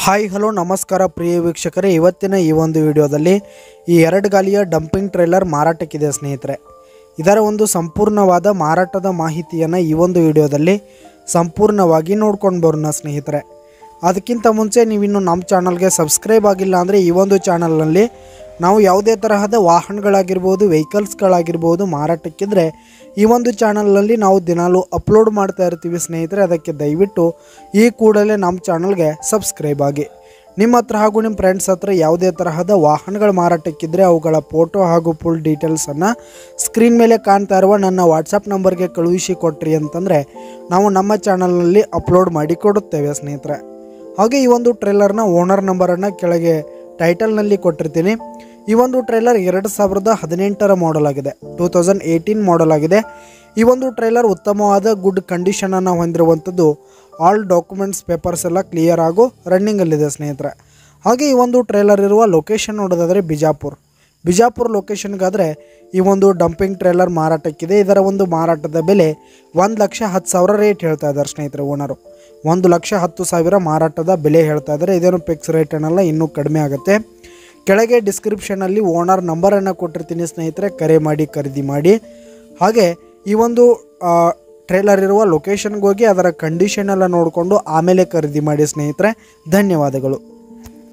hi hello ನಮಸ್ಕಾರ ಪ್ರಿಯ ವೀಕ್ಷಕರೇ ಇವತ್ತಿನ ಈ ಒಂದು ವಿಡಿಯೋದಲ್ಲಿ ಈ ಎರಡು ಗಾಲಿಯ ಡಂಪಿಂಗ್ ಟ್ರೇಲರ್ ಮಾರಾಟಕ್ಕಿದೆ ಸ್ನೇಹಿತರೆ ಇದರ ಒಂದು ಸಂಪೂರ್ಣವಾದ ಮಾರಾಟದ ಮಾಹಿತಿಯನ್ನು ಈ ಒಂದು ವಿಡಿಯೋದಲ್ಲಿ ಸಂಪೂರ್ಣವಾಗಿ ನೋಡ್ಕೊಂಡು ಬರೋಣ ಸ್ನೇಹಿತರೆ ಅದಕ್ಕಿಂತ ಮುಂಚೆ ನೀವಿನ್ನು ನಮ್ಮ ಚಾನಲ್ಗೆ ಸಬ್ಸ್ಕ್ರೈಬ್ ಆಗಿಲ್ಲ ಅಂದರೆ ಈ ಒಂದು ಚಾನಲ್ನಲ್ಲಿ ನಾವು ಯಾವುದೇ ತರಹದ ವಾಹನಗಳಾಗಿರ್ಬೋದು ವೆಹಿಕಲ್ಸ್ಗಳಾಗಿರ್ಬೋದು ಮಾರಾಟಕ್ಕಿದ್ರೆ ಈ ಒಂದು ಚಾನಲ್ನಲ್ಲಿ ನಾವು ದಿನಾಲೂ ಅಪ್ಲೋಡ್ ಮಾಡ್ತಾ ಇರ್ತೀವಿ ಸ್ನೇಹಿತರೆ ಅದಕ್ಕೆ ದಯವಿಟ್ಟು ಈ ಕೂಡಲೇ ನಮ್ಮ ಚಾನಲ್ಗೆ ಸಬ್ಸ್ಕ್ರೈಬ್ ಆಗಿ ನಿಮ್ಮ ಹತ್ರ ಹಾಗೂ ನಿಮ್ಮ ಫ್ರೆಂಡ್ಸ್ ಹತ್ರ ಯಾವುದೇ ತರಹದ ವಾಹನಗಳ ಮಾರಾಟಕ್ಕಿದ್ರೆ ಅವುಗಳ ಫೋಟೋ ಹಾಗೂ ಫುಲ್ ಡೀಟೇಲ್ಸನ್ನು ಸ್ಕ್ರೀನ್ ಮೇಲೆ ಕಾಣ್ತಾ ಇರುವ ನನ್ನ ವಾಟ್ಸಪ್ ನಂಬರ್ಗೆ ಕಳುಹಿಸಿ ಕೊಟ್ರಿ ಅಂತಂದರೆ ನಾವು ನಮ್ಮ ಚಾನಲ್ನಲ್ಲಿ ಅಪ್ಲೋಡ್ ಮಾಡಿ ಕೊಡುತ್ತೇವೆ ಸ್ನೇಹಿತರೆ ಹಾಗೆ ಈ ಒಂದು ಟ್ರೇಲರ್ನ ಓನರ್ ನಂಬರನ್ನು ಕೆಳಗೆ ಟೈಟಲ್ನಲ್ಲಿ ಕೊಟ್ಟಿರ್ತೀನಿ ಈ ಒಂದು ಟ್ರೇಲರ್ ಎರಡು ಸಾವಿರದ ಹದಿನೆಂಟರ ಮಾಡೆಲ್ ಆಗಿದೆ ಟೂ ತೌಸಂಡ್ ಏಯ್ಟೀನ್ ಮಾಡೆಲ್ ಆಗಿದೆ ಈ ಒಂದು ಟ್ರೇಲರ್ ಉತ್ತಮವಾದ ಗುಡ್ ಕಂಡೀಷನನ್ನು ಹೊಂದಿರುವಂಥದ್ದು ಆಲ್ ಡಾಕ್ಯುಮೆಂಟ್ಸ್ ಪೇಪರ್ಸ್ ಎಲ್ಲ ಕ್ಲಿಯರ್ ಆಗು ರನ್ನಿಂಗಲ್ಲಿದೆ ಸ್ನೇಹಿತರೆ ಹಾಗೆ ಈ ಒಂದು ಟ್ರೇಲರ್ ಇರುವ ಲೊಕೇಶನ್ ನೋಡೋದಾದರೆ ಬಿಜಾಪುರ್ ಬಿಜಾಪುರ ಲೊಕೇಶನ್ಗಾದರೆ ಈ ಒಂದು ಡಂಪಿಂಗ್ ಟ್ರೇಲರ್ ಮಾರಾಟಕ್ಕಿದೆ ಇದರ ಒಂದು ಮಾರಾಟದ ಬೆಲೆ ಒಂದು ಲಕ್ಷ ಹತ್ತು ಸಾವಿರ ರೇಟ್ ಹೇಳ್ತಾ ಇದ್ದಾರೆ ಸ್ನೇಹಿತರೆ ಓನರು ಒಂದು ಲಕ್ಷ ಹತ್ತು ಸಾವಿರ ಮಾರಾಟದ ಬೆಲೆ ಹೇಳ್ತಾ ಇದ್ದಾರೆ ಇದೇನು ಫಿಕ್ಸ್ ರೇಟ್ ಏನಲ್ಲ ಇನ್ನೂ ಕಡಿಮೆ ಆಗುತ್ತೆ ಕೆಳಗೆ ಡಿಸ್ಕ್ರಿಪ್ಷನಲ್ಲಿ ಓನರ್ ನಂಬರನ್ನು ಕೊಟ್ಟಿರ್ತೀನಿ ಸ್ನೇಹಿತರೆ ಕರೆ ಮಾಡಿ ಖರೀದಿ ಮಾಡಿ ಹಾಗೆ ಈ ಒಂದು ಟ್ರೇಲರ್ ಇರುವ ಲೊಕೇಶನ್ಗೆ ಹೋಗಿ ಅದರ ಕಂಡೀಷನ್ ಎಲ್ಲ ನೋಡಿಕೊಂಡು ಆಮೇಲೆ ಖರೀದಿ ಮಾಡಿ ಸ್ನೇಹಿತರೆ ಧನ್ಯವಾದಗಳು